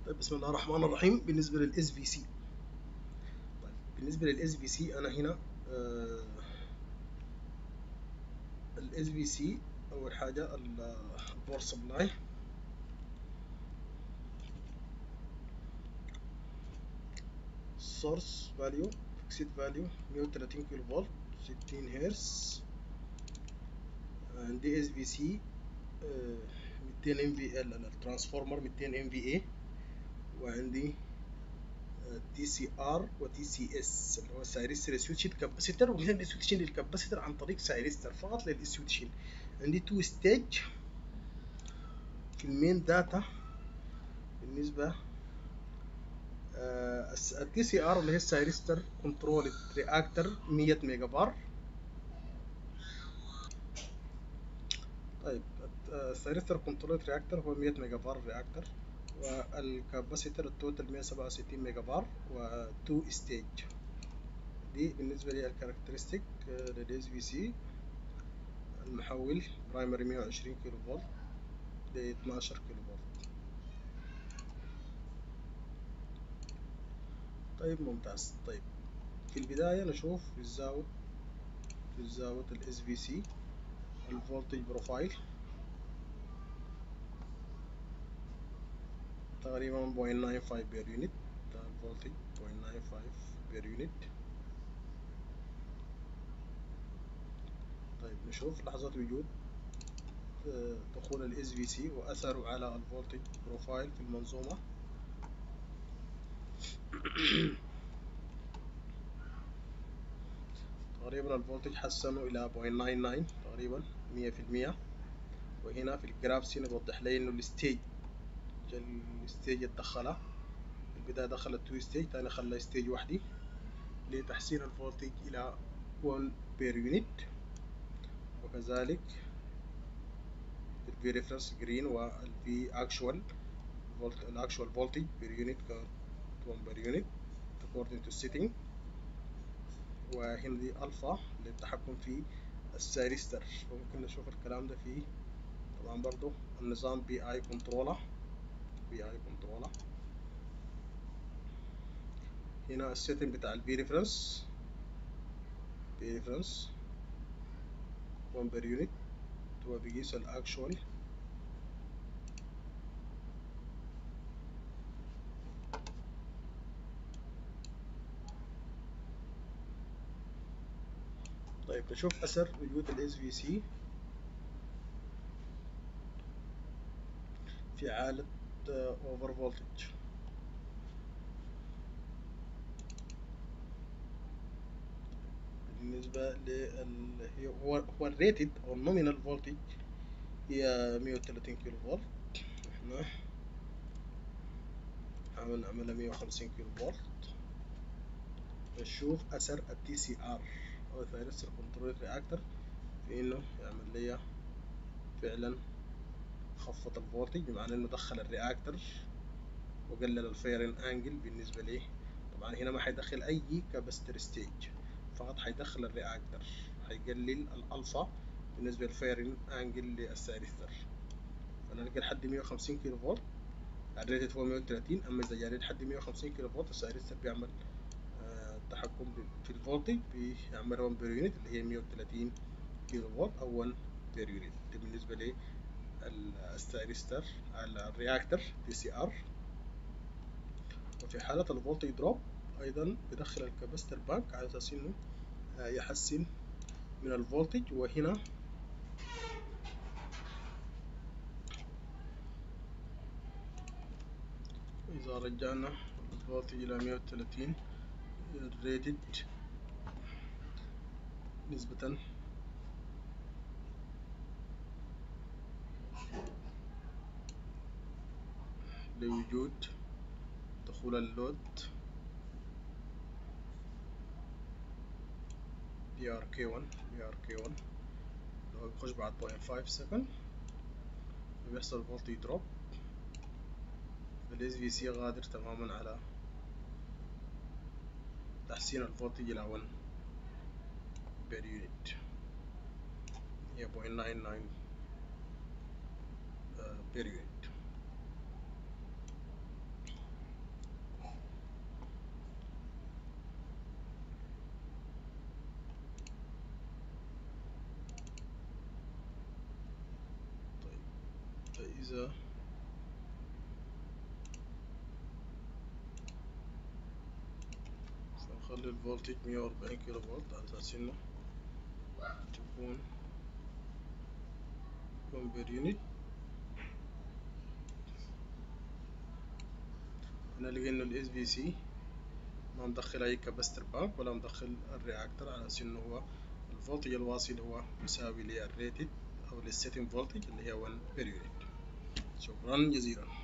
طيب بسم الله الرحمن الرحيم بالنسبة للاس في سي طيب بالنسبة للاس في سي أنا هنا الاس في سي أول حاجة البور سبلاي source value fixed value 130 كيلو فولت 60 هرتز عندي اس في سي 200 ام في ال الترانسفورمر 200 ام في اي وعندي تي سي ار وتي سي اس اللي هو سايرستر سويتشن كاباسيتر ومثلا سويتشن للكاباسيتر عن طريق سايرستر فقط للسويتشن عندي تو ستيج في المين داتا بالنسبة التي سي ار اللي هي السايرستر كنترول رياكتر 100 ميجا بار طيب السايرستر كنترول رياكتر هو 100 ميجا بار رياكتر والكاباسيتر التوتال 167 ميجا بار و2 ستيج دي بالنسبة لي الكاركترستيك للاس في سي المحول برايمري 120 كيلو فولت ل 12 كيلو فولت طيب ممتاز طيب في البداية نشوف في الزاوية في زاوية الاس في سي الفولتج بروفايل تقريبا 0.95 بير يونت الفولتج 0.95 بير يونت طيب نشوف لحظة وجود دخول الاس في سي واثره على الفولتج بروفايل في المنظومة تقريبا الفولتج حسنوا الى 0.99 تقريبا 100% وهنا في الجرافس هنا بوضح لي انه الستيج الستيج اتدخلها في البداية دخلت تو ستيج تاني خلى ستيج وحدي لتحسين الفولتج الى 1 بير يونت وكذلك الفي ريفرنس جرين والفي اكشوال الاكشوال فولتج بير يونت 1 بير يونت according to setting وهنا دي الفا للتحكم في السايرستر وممكن نشوف الكلام ده في طبعا برضو النظام بي اي كنترولر بي اي كنترولر هنا السيتنج بتاع البي ريفرنس بي ريفرنس 1 بير يونت هو بيقيس الاكشوال طيب نشوف اثر وجود الاس في سي في حالة اوفر فولتج بالنسبة لل هي هو هو الريتد او النومينال فولتج هي 130 كيلو فولت احنا نحاول نعملها 150 كيلو فولت نشوف اثر التي سي ار او ثايرستر كنترول رياكتر في انه يعمل لي فعلا خفض الفولتج بمعنى انه دخل الرياكتر وقلل الفيرن انجل بالنسبة ليه طبعا هنا ما حيدخل اي كابستر ستيج فقط حيدخل الرياكتر حيقلل الالفا بالنسبة للفيرن انجل للسايرستر فنلقى لحد 150 كيلو فولت الريتد هو 130 اما اذا جاري لحد 150 كيلو فولت السايرستر بيعمل التحكم في الفولتج بيعمل 1 بير يونت اللي هي 130 كيلو فولت او 1 بير يونت ده بالنسبة لي الستايرستر الرياكتر دي سي ار وفي حالة الفولتج دروب ايضا بدخل الكابستر بانك على اساس انه يحسن من الفولتج وهنا اذا رجعنا الفولتج الى 130 الريتد نسبة لوجود دخول اللود بي ار كي 1 بي ار كي 1 اللي هو بيخش بعد 0.5 سكند وبيحصل فولتي دروب الاس في سي غادر تماما على تحسين الفولتج الى 1 بير يونت هي 0.99 بير يونت إذا فنخلي الفولتج مية وأربعين كيلو فولت على أساس إنه تكون يكون بير يونت هنا لقينا ال اس بي سي ما مدخل أي كاباستر باك ولا مدخل الرياكتر على أساس إنه هو الفولتج الواصل هو مساوي للريتد أو للسيتنج فولتج اللي هي 1 بير يونت شكرا جزيلا